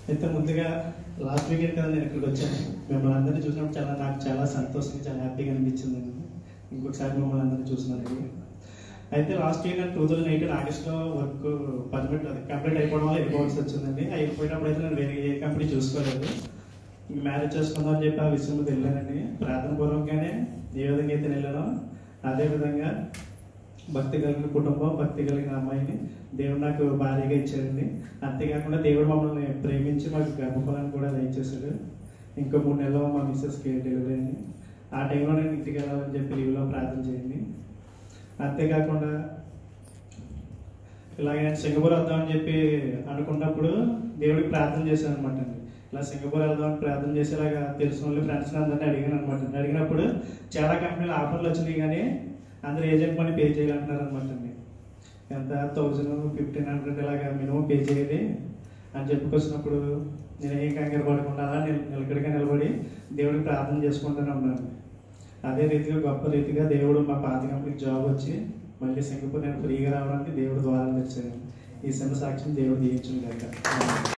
అయితే ముందుగా last weekend కదా నేను ఇక్కడికి వచ్చాను మిమ్మల్ని అందరినీ చూసినప్పుడు చాలా నాకు చాలా సంతోషంగా చాలా హ్యాపీగా అనిపించింది ఇంకొకసారి మిమ్మల్ని అందరినీ చూసినందుకు అయితే లాస్ట్ ఇయర్ నేను టూ థౌజండ్ ఎయిటీన్ ఆగస్ట్లో వర్క్ పర్మిట్ అది కంప్లీట్ అయిపోవడం వల్ల వెళ్ళిపోవాల్సి వచ్చిందండి అయిపోయినప్పుడు అయితే నేను వేరే ఏ కంపెనీ చూసుకోలేదు ఇంక మ్యారేజ్ చేసుకుందాం అని చెప్పి ఆ విషయంలో వెళ్ళానండి ప్రార్థన పూర్వకంగానే ఏ విధంగా అయితే వెళ్ళానో అదే విధంగా భక్తి కలిగిన కుటుంబం భక్తి కలిగిన అమ్మాయిని దేవుడు నాకు భార్యగా ఇచ్చాడండి అంతేకాకుండా దేవుడు మమ్మల్ని ప్రేమించి మాకు గర్భఫలాన్ని కూడా దయచేశాడు ఇంకో మూడు నెలలు మా మిస్సెస్కి డెలివరీ అయింది ఆ టైంలో నేను ఇంటికి వెళ్ళాలని చెప్పి లీవ్లో ప్రార్థన చేయండి అంతేకాకుండా ఇలాగ నేను సింగపూర్ వద్దామని చెప్పి అనుకున్నప్పుడు దేవుడికి ప్రార్థన చేశాను అనమాట అండి ఇలా సింగపూర్ వెళ్దామని ప్రార్థన చేసేలాగా తెలిసిన వాళ్ళు ఫ్రెండ్స్ అందరినీ అడిగాను అనమాట అడిగినప్పుడు చాలా కంపెనీలు ఆఫర్లు వచ్చినాయి కానీ అందరు ఏజెంట్ మనీ పే చేయాలంటున్నారు అనమాట అండి ఎంత థౌజండ్ ఫిఫ్టీన్ హండ్రెడ్ ఇలాగా మినిమం పే చేయాలి అని చెప్పుకొచ్చినప్పుడు నేను ఏం కంగారు పడకుండా అలా నిల- నిలకడగా నిలబడి దేవుడికి ప్రార్థన చేసుకుంటూనే ఉన్నాను అదే రీతిగా గొప్ప రీతిగా దేవుడు మా పాత కంపెనీకి జాబ్ వచ్చి మళ్ళీ సింగపూర్ నేను ఫ్రీగా రావడానికి దేవుడు ద్వారం తెచ్చాను ఈ చిన్న సాక్ష్యం దేవుడు దీవించును కాక